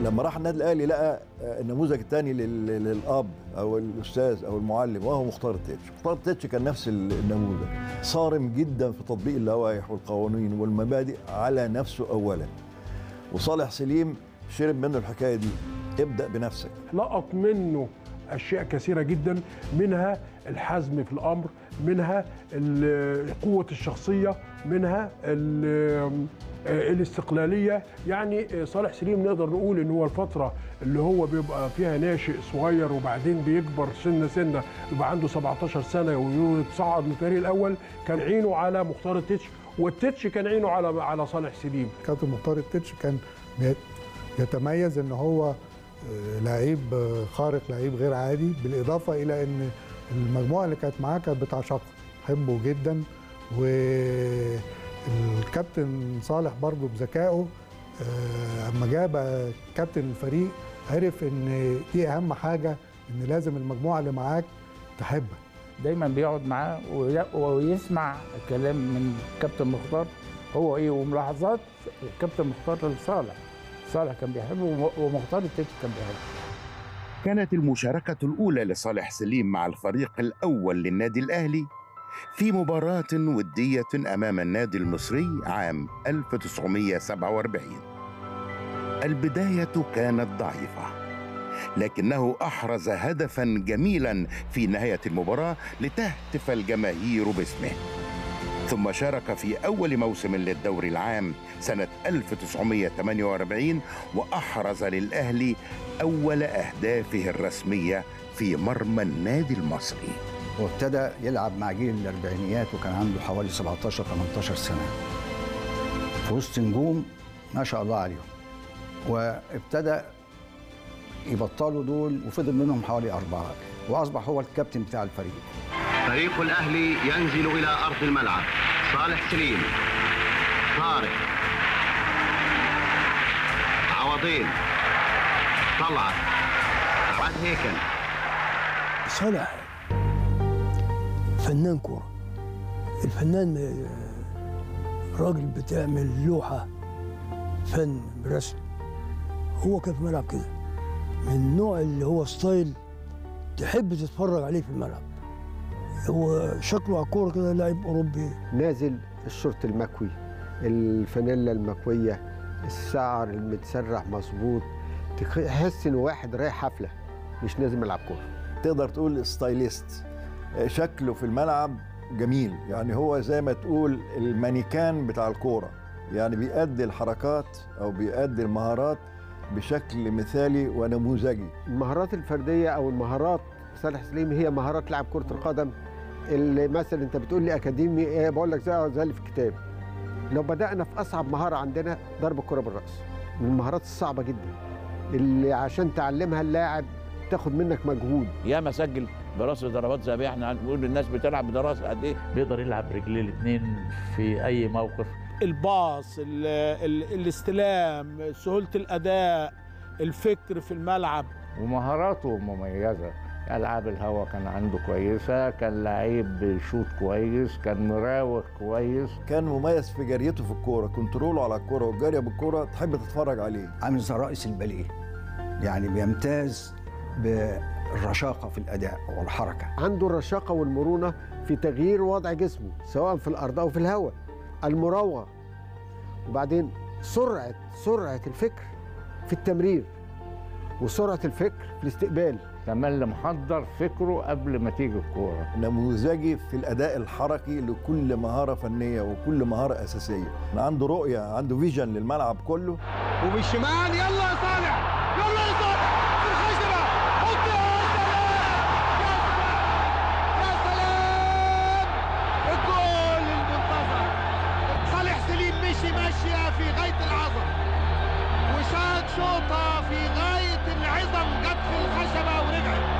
لما راح النادي الاهلي لقى النموذج الثاني للاب او الاستاذ او المعلم وهو مختار التتش مختار التتش كان نفس النموذج صارم جدا في تطبيق اللوائح والقوانين والمبادئ على نفسه اولا وصالح سليم شرب منه الحكايه دي ابدا بنفسك لقط منه اشياء كثيره جدا منها الحزم في الامر منها قوه الشخصيه منها الاستقلاليه يعني صالح سليم نقدر نقول ان هو الفتره اللي هو بيبقى فيها ناشئ صغير وبعدين بيكبر سنه سنه يبقى عنده 17 سنه ويتصعد للفريق الاول كان عينه على مختار التتش والتتش كان عينه على على صالح سليم كابتن مختار التتش كان يتميز ان هو لعيب خارق لعيب غير عادي بالاضافه الى ان المجموعه اللي كانت معاه كانت بتعشقه تحبه جدا والكابتن صالح برضه بذكائه اما جاب كابتن الفريق عرف ان دي اهم حاجه ان لازم المجموعه اللي معاك تحبك دايما بيقعد معاه ويسمع كلام من كابتن مختار هو ايه وملاحظات كابتن مختار لصالح صالح كان بيحبه ومختار التتش كان بيحبه كانت المشاركة الأولى لصالح سليم مع الفريق الأول للنادي الأهلي في مباراة ودية أمام النادي المصري عام 1947 البداية كانت ضعيفة لكنه أحرز هدفا جميلا في نهاية المباراة لتهتف الجماهير باسمه ثم شارك في أول موسم للدوري العام سنة 1948 وأحرز للأهلي أول أهدافه الرسمية في مرمى النادي المصري وابتدى يلعب مع جيل الأربعينيات وكان عنده حوالي 17 18 سنة في وسط نجوم ما شاء الله عليهم وابتدى يبطلوا دول وفضل منهم حوالي أربعة وأصبح هو الكابتن بتاع الفريق فريق الأهلي ينزل إلى أرض الملعب صالح سليم طارق عوضين طلعت عاد هيكل صالح فنان كورة الفنان راجل بتعمل لوحة فن رسم هو كان في الملعب كده من النوع اللي هو ستايل تحب تتفرج عليه في الملعب هو شكله على الكوره كده لاعب اوروبي نازل الشورت المكوي الفانيلا المكويه الشعر المتسرح مظبوط تحس ان واحد رايح حفله مش نازل ملعب كوره تقدر تقول ستايليست شكله في الملعب جميل يعني هو زي ما تقول المانيكان بتاع الكوره يعني بيأدي الحركات او بيأدي المهارات بشكل مثالي ونموذجي المهارات الفرديه او المهارات صالح سليم هي مهارات لاعب كره القدم اللي مثلا انت بتقول لي اكاديمي ايه بقول لك زي زي اللي في الكتاب لو بدانا في اصعب مهاره عندنا ضرب الكره بالراس من المهارات الصعبه جدا اللي عشان تعلمها اللاعب تاخد منك مجهود يا ما سجل براسه ضربات ذهبيه احنا بنقول للناس بتلعب براسه قد ايه بيقدر يلعب رجليه الاثنين في اي موقف الباص ال ال الاستلام سهوله الاداء الفكر في الملعب ومهاراته مميزه العاب الهوا كان عنده كويسه كان لعيب بيشوط كويس كان مراوغ كويس كان مميز في جريته في الكوره كنتروله على الكوره والجريه بالكوره تحب تتفرج عليه عامل زي رئيس الباليه يعني بيمتاز بالرشاقه في الاداء والحركه عنده الرشاقه والمرونه في تغيير وضع جسمه سواء في الارض او في الهواء المراوغه وبعدين سرعه سرعه الفكر في التمرير وسرعه الفكر في الاستقبال كمان اللي محضر فكره قبل ما تيجي الكوره نموذجي في الاداء الحركي لكل مهاره فنيه وكل مهاره اساسيه عنده رؤيه عنده فيجن للملعب كله وبالشمال يلا يا صالح يلا يا صالح في الخشبه حط يا سلام الجول المنتظر صالح سليم مشي ماشيه في غايه العظم وشاط شوطه في غايه العظم جت في الخشبه ورجعت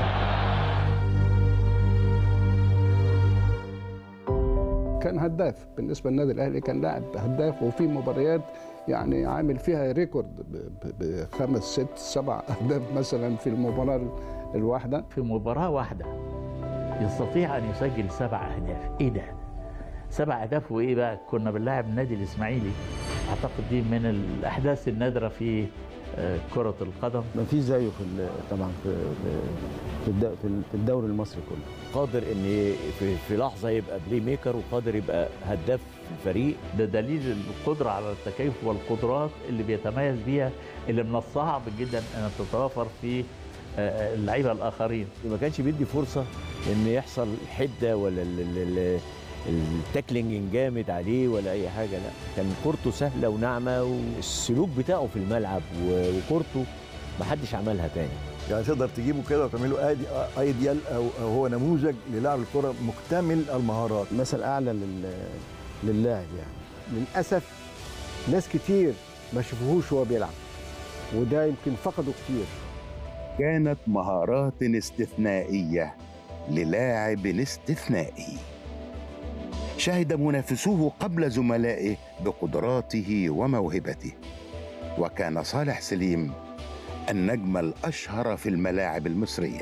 كان هداف بالنسبه للنادي الاهلي كان لاعب هداف وفي مباريات يعني عامل فيها ريكورد بخمس ست سبع اهداف مثلا في المباراه الواحده في مباراه واحده يستطيع ان يسجل سبع اهداف ايه ده سبع اهداف وايه بقى كنا بنلاعب النادي الاسماعيلي اعتقد دي من الاحداث النادره في آه، كرة القدم ما فيش زيه في ال- طبعا في في الد- في ال- في الدوري المصري كله قادر ان في, في لحظه يبقى بلاي ميكر وقادر يبقى هداف في الفريق ده دليل القدرة على التكيف والقدرات اللي بيتميز بيها اللي من الصعب جدا أن تتوافر في آه، اللعيبة الآخرين ما كانش بيدي فرصه ان يحصل حده ولا ال- ال- ال- التاكلينج جامد عليه ولا اي حاجه لا كان كورته سهله وناعمه والسلوك بتاعه في الملعب و- وكورته ما حدش عملها تاني يعني تقدر تجيبه كده وتعمله ايدي ايديال او أو هو نموذج للاعب الكره مكتمل المهارات مثل اعلى لل- للاعب يعني للاسف ناس كتير ما شافوهوش وهو بيلعب وده يمكن فقدوا كتير كانت مهارات استثنائيه للاعب استثنائي شهد منافسوه قبل زملائه بقدراته وموهبته وكان صالح سليم النجم الاشهر في الملاعب المصريه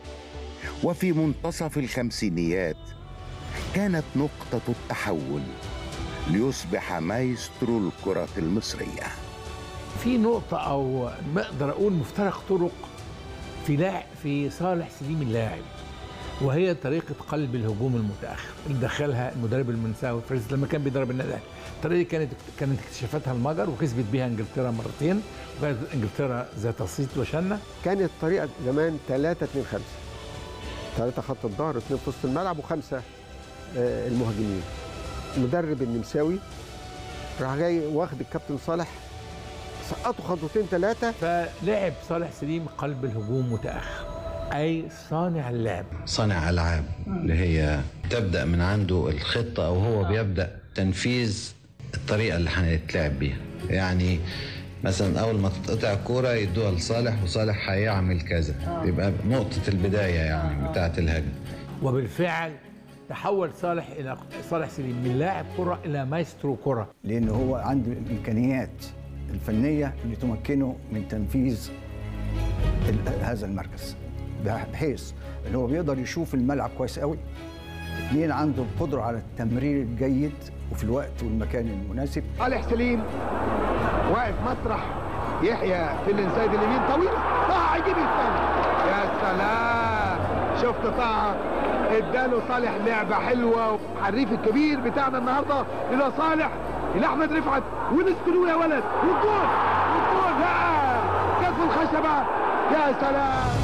وفي منتصف الخمسينيات كانت نقطه التحول ليصبح مايسترو الكره المصريه في نقطة أو بقدر أقول مفترق طرق في لاعب في صالح سليم اللاعب وهي طريقة قلب الهجوم المتأخر اللي دخلها المدرب المنساوي فريز لما كان بيدرب النادي الأهلي الطريقة دي كانت كانت اكتشفتها المجر وكسبت بيها انجلترا مرتين وكانت انجلترا ذات صيت وشنة كانت الطريقه زمان 3 2 5 ثلاثة خط الظهر اثنين في وسط الملعب وخمسة آه، المهاجمين المدرب النمساوي راح جاي واخد الكابتن صالح سقطوا خطوتين ثلاثة فلعب صالح سليم قلب الهجوم متأخر أي صانع اللعب صانع العاب اللي هي تبدا من عنده الخطه او هو بيبدا تنفيذ الطريقه اللي هنتلعب بيها يعني مثلا اول ما تتقطع الكوره يدوها لصالح وصالح هيعمل كذا يبقى نقطه البدايه يعني بتاعه الهجمه وبالفعل تحول صالح إلى صالح سليم من لاعب كرة إلى مايسترو كرة لأن هو عنده الإمكانيات الفنية اللي تمكنه من تنفيذ ال- هذا المركز بحيث ان هو بيقدر يشوف الملعب كويس قوي اثنين عنده القدرة على التمرير الجيد وفي الوقت والمكان المناسب صالح سليم واقف مسرح يحيى في الانسايد اليمين طويله طه هيجيب الثاني يا سلام شفت طه اداله صالح لعبه حلوه الحريف الكبير بتاعنا النهارده الى صالح الى احمد رفعت ونسكنوا يا ولد والجول والجول ها كف الخشبه يا سلام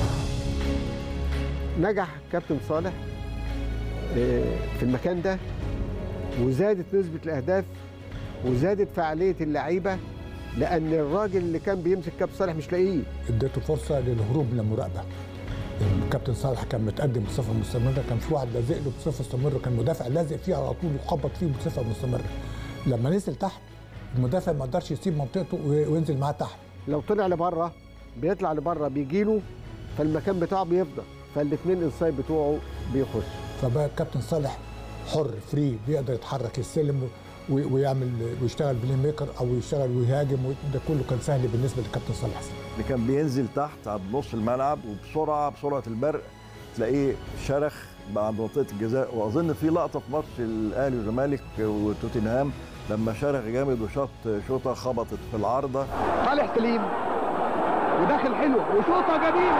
نجح كابتن صالح آه، في المكان ده وزادت نسبة الأهداف وزادت فعالية اللعيبة لأن الراجل اللي كان بيمسك كابتن صالح مش لاقيه اديته فرصه للهروب من المراقبه الكابتن صالح كان متقدم بصفه مستمره كان في واحد لازق له بصفه مستمره كان مدافع لازق فيه على طول وخبط فيه بصفه مستمره لما نزل تحت المدافع ما قدرش يسيب منطقته و- وينزل معاه تحت لو طلع لبره بيطلع لبره بيجيله فالمكان بتاعه بيفضى فالاثنين انسايد بتوعه بيخش فبقى الكابتن صالح حر فري بيقدر يتحرك السلم و- ويعمل ويشتغل بلاي ميكر او يشتغل ويهاجم ده كله كان سهل بالنسبه للكابتن صالح حسين اللي كان بينزل تحت عند نص الملعب وبسرعه بسرعه البرق تلاقيه شرخ بقى عند منطقه الجزاء واظن في لقطه في ماتش الاهلي والزمالك وتوتنهام لما شرخ جامد وشاط شوطه خبطت في العارضه صالح سليم وداخل حلو وشوطه جميله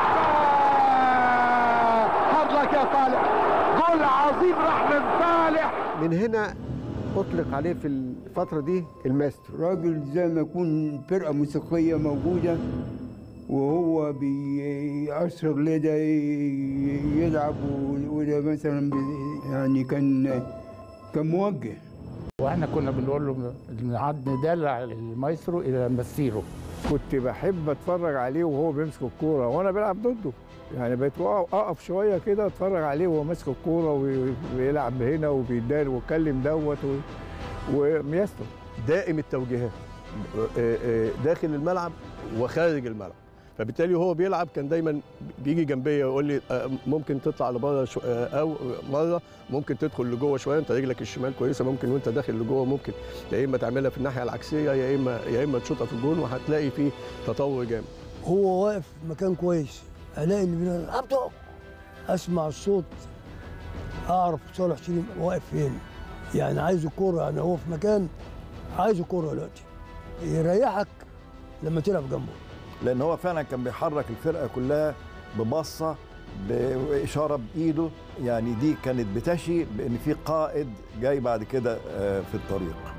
هارد لك يا صالح جول عظيم راح من صالح من هنا اطلق عليه في الفتره دي الماسترو راجل زي ما يكون فرقه موسيقيه موجوده وهو بيأثر لده يلعب وده مثلا بي- يعني كان كان موجه واحنا كنا بنقول له بنعد ندلع المايسترو الى مسيره كنت بحب اتفرج عليه وهو بيمسك الكوره وانا بلعب ضده يعني بقيت أقف- اقف شويه كده اتفرج عليه وهو ماسك الكوره وي- ويلعب هنا وبيدار ويتكلم دوت و- وميسر دائم التوجيهات آه، آه، داخل الملعب وخارج الملعب فبالتالي هو بيلعب كان دايما بيجي جنبيا ويقول لي آه، ممكن تطلع لبره شو- آه، او مره ممكن تدخل لجوه شويه انت رجلك الشمال كويسه ممكن وانت داخل لجوه ممكن يا اما تعملها في الناحيه العكسيه يا اما يا اما تشوطها في الجون وهتلاقي فيه تطور جامد هو واقف في مكان كويس الاقي اللي بينا عبده اسمع الصوت اعرف صالح سليم واقف فين يعني عايز الكوره يعني هو في مكان عايز الكوره دلوقتي يريحك لما تلعب جنبه لان هو فعلا كان بيحرك الفرقه كلها ببصه باشاره بايده يعني دي كانت بتشي بان في قائد جاي بعد كده آه، في الطريق